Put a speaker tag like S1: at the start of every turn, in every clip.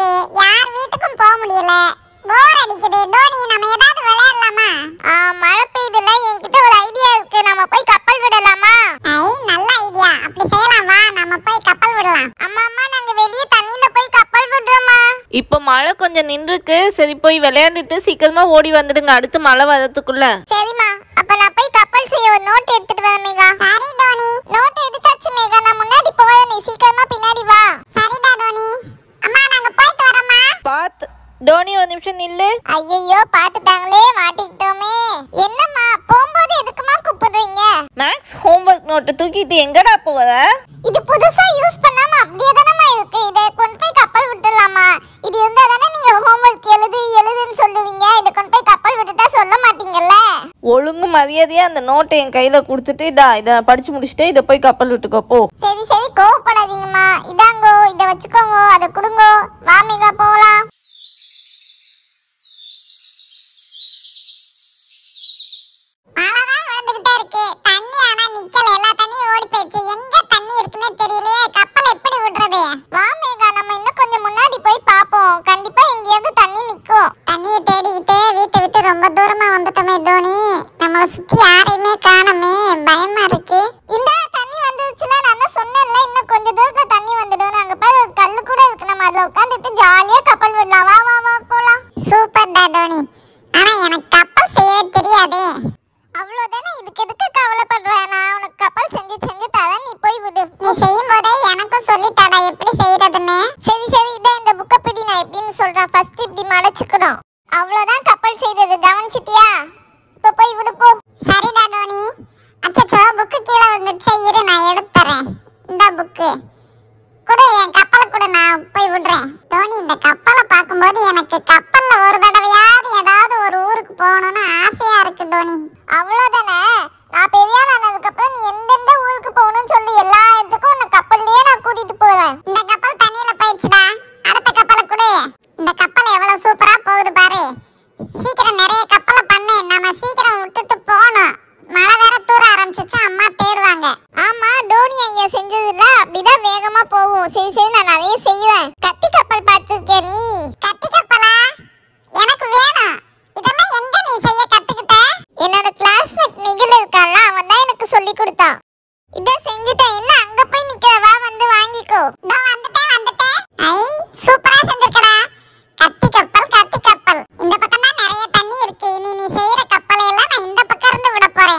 S1: இருக்கு யார் வீட்டுக்கும் போக முடியல போர் அடிக்குது டோனி நம்ம ஏதாவது விளையாடலாமா
S2: மழை பெய்யுதுல என்கிட்ட ஒரு ஐடியா இருக்கு நம்ம போய் கப்பல் விடலாமா
S1: ஐ நல்ல ஐடியா அப்படி செய்யலாம் வா நம்ம போய் கப்பல் விடலாம்
S2: அம்மா அம்மா நாங்க வெளியே தண்ணியில போய் கப்பல் விடுறோமா
S3: இப்போ மழை கொஞ்சம் நின்றுருக்கு சரி போய் விளையாண்டுட்டு சீக்கிரமா ஓடி வந்துடுங்க அடுத்து மழை வரதுக்குள்ள
S2: சரிம்மா அப்ப நான் போய் கப்பல் செய்ய ஒரு நோட் எடுத்துட்டு வரேன் மேகா
S1: சரி டோனி
S2: நோட் எடுத்தாச்சு மேகா நான் முன்னாடி போறேன் நீ சீக்கிரமா பின்னாடி வா
S1: சரிடா டோனி அம்மா நாங்க போயிட்டு வரோம்மா
S3: பார்த்து டோனி ஒரு நிமிஷம் நில்லு
S2: ஐயையோ பாத்துட்டாங்களே மாட்டிக்கிட்டோமே என்னம்மா போகும்போது எதுக்குமா கூப்பிடுறீங்க
S3: மேக்ஸ் ஹோம்ஒர்க் நோட்டை தூக்கிட்டு எங்கடா போவ
S2: இது புதுசா யூஸ் பண்ணாம அப்படியே தானம்மா இருக்கு இதை கொண்டு போய் கப்பல் விட்டுடலாமா இது இருந்தா தானே நீங்க ஹோம்ஒர்க் எழுது எழுதுன்னு சொல்லுவீங்க இதை கொண்டு போய் கப்பல் விட்டுட்டா சொல்ல மாட்டீங்கல்ல
S3: ஒழுங்கு மரியாதையா அந்த நோட்டை என் கையில கொடுத்துட்டு இதா இதை படிச்சு முடிச்சுட்டு இதை போய் கப்பல் விட்டுக்கோ போ
S2: சரி சரி கோவப்படாதீங்கம்மா இதாங்கோ இதை வச்சுக்கோங்க அதை கொடுங்கோ வா மேகா போலாம்
S1: மழைதான் விழுந்துகிட்டே இருக்கு தண்ணி ஆனா நிக்கல எல்லா தண்ணியும் ஓடி போயிடுச்சு எங்க தண்ணி இருக்குன்னே தெரியலையே கப்பல் எப்படி விடுறது
S2: வா மேகா நம்ம இன்னும் கொஞ்சம் முன்னாடி போய் பாப்போம் கண்டிப்பா எங்கேயாவது தண்ணி நிக்கும்
S1: தண்ணியை தேடிக்கிட்டு வீட்டை விட்டு ரொம்ப தூரமா வந்துட்டோமே டோனி நம்மளை சுத்தி யாரையுமே காணோமே பயமா இருக்கு
S2: இந்த தண்ணி வந்துருச்சுல நான் தான் சொன்னேன்ல இன்னும் கொஞ்ச தூரத்துல தண்ணி வந்துடும் அங்க பாரு ஒரு கல்லு கூட இருக்கு நம்ம அதுல உட்காந்துட்டு ஜாலியா கப்பல் விடலாம் வா வா வா போலாம்
S1: சூப்பர் டா டோனி ஆனா எனக்கு கப்பல் செய்யவே தெரியாதே
S2: அவ்வளவுதானே இதுக்கு எதுக்கு கவலைப்படுற நான் உனக்கு கப்பல் செஞ்சு செஞ்சு தரேன் நீ போய் விடு
S1: நீ செய்யும் போதே எனக்கும் சொல்லித்தாடா எப்படி செய்யறதுன்னு
S2: சரி சரி இதான் இந்த புக்கை பிடி நான் எப்படின்னு சொல்றேன் ஃபர்ஸ்ட் இப்படி மடச்சுக்கணும் அவ்வளவுதான் கப்பல் செய்தது கவனிச்சிட்டியா இப்ப போய் விடு போ
S1: சரிடா டோனி அச்சச்சோ புக்கு கீழே விழுந்துச்சு இரு நான் எடுத்து தரேன் இந்த புக்கு கொடு என் கப்பலை கொடு நான் போய் விடுறேன் டோனி இந்த கப்பலை பார்க்கும்போது எனக்கு கப்பல்ல ஒரு தடவையாவது ஏதாவது ஒரு ஊருக்கு போகணும்னு ஆசையா இருக்கு டோனி
S2: அவ்வளவுதானே நான் பெரியாள் ஆனதுக்கு அப்புறம் நீ எந்தெந்த ஊருக்கு போகணும்னு சொல்லி எல்லா இடத்துக்கும் உன்னை கப்பல்லையே நான் கூட்டிட்டு போறேன்
S1: இந்த கப்பல் தண்ணியில போயிடுச்சுடா அடுத்த கப்பலை கொடு இந்த கப்பல் எவ்வளவு சூப்பரா போகுது பாரு சீக்கிரம் நிறைய கப்பலை பண்ணு நம்ம சீக்கிரம் விட்டுட்டு போகணும் மழை வேற தூர ஆரம்பிச்சிச்சு அம்மா தேடுவாங்க
S2: ஆமா டோனி ஐயா செஞ்சதுல அப்படிதான் வேகமா போகும் சரி சரி நான் நிறைய செய்வேன் கத்தி கப்பல் பார்த்திருக்கியா நீ
S1: கத்தி கப்பலா எனக்கு வேணும் இதெல்லாம் எங்க நீ செய்ய கத்துக்கிட்ட
S2: என்னோட கிளாஸ்மேட் நிகில் இருக்கான்ல அவன் தான் எனக்கு சொல்லி கொடுத்தான் இதை செஞ்சுட்டேன் என்ன அங்க போய் நிக்கிற வா வந்து வாங்கிக்கோ
S1: இதோ வந்துட்டேன் வந்துட்டேன் ஐ சூப்பரா செஞ்சிருக்கடா கத்தி கப்பல் கத்தி கப்பல் இந்த பக்கம் தான் நிறைய தண்ணி இருக்கு இனி நீ செய்யற கப்பலை எல்லாம் நான் இந்த பக்கம் இருந்து விட போறேன்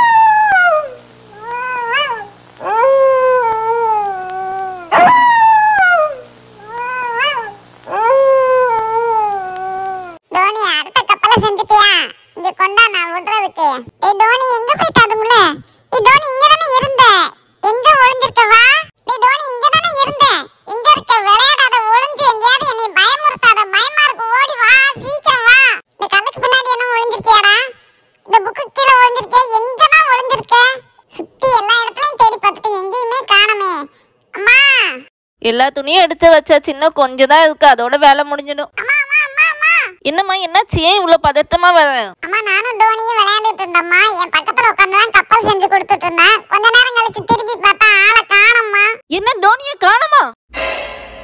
S1: டோனி அடுத்த கப்பலை செஞ்சுட்டியா இங்க கொண்டா நான் விடுறதுக்கு ஏய் டோனி எங்க போயிட்ட அதுக்குள்ள ஏய் டோனி இங்க தானே இருந்த எங்க ஒளிஞ்சிருக்க வா ஏய் டோனி இங்க தானே இருந்த எங்க இருக்க விளையாடாத ஒளிஞ்சு எங்கேயாவது என்னை பயமுறுத்தாத பயமா இருக்கு ஓடி வா சீக்கிரம் வா இந்த கல்லுக்கு பின்னாடி என்ன ஒளிஞ்சிருக்கியாடா இந்த புக்கு கீழே ஒளிஞ்சிருக்கே எங்கனா ஒளிஞ்சிருக்க சுத்தி எல்லா இடத்துலயும் தேடி பார்த்துட்டு எங்கேயுமே காணோமே அம்மா
S3: எல்லா துணியும் எடுத்து வச்சாச்சு இன்னும் கொஞ்சம் தான் இருக்கு அதோட வேலை முடிஞ்சிடும்
S1: அம்மா அம்மா அம்மா அம்மா
S3: என்னம்மா என்னாச்சு ஏன் இவ்வளோ பதட்டமா வர
S1: அம்மா நானும் டோனியும் விளையாண்டுட்டு இருந்தம்மா என் பக்கத்துல உட்காந்து தான் கப்பல் செஞ்சு கொடுத்துட்டு இருந்தேன் கொஞ்ச நேரம் கழிச்சு திரும்பி பார்த்தா ஆளை காணோம்மா
S3: என்ன டோனியை காணுமா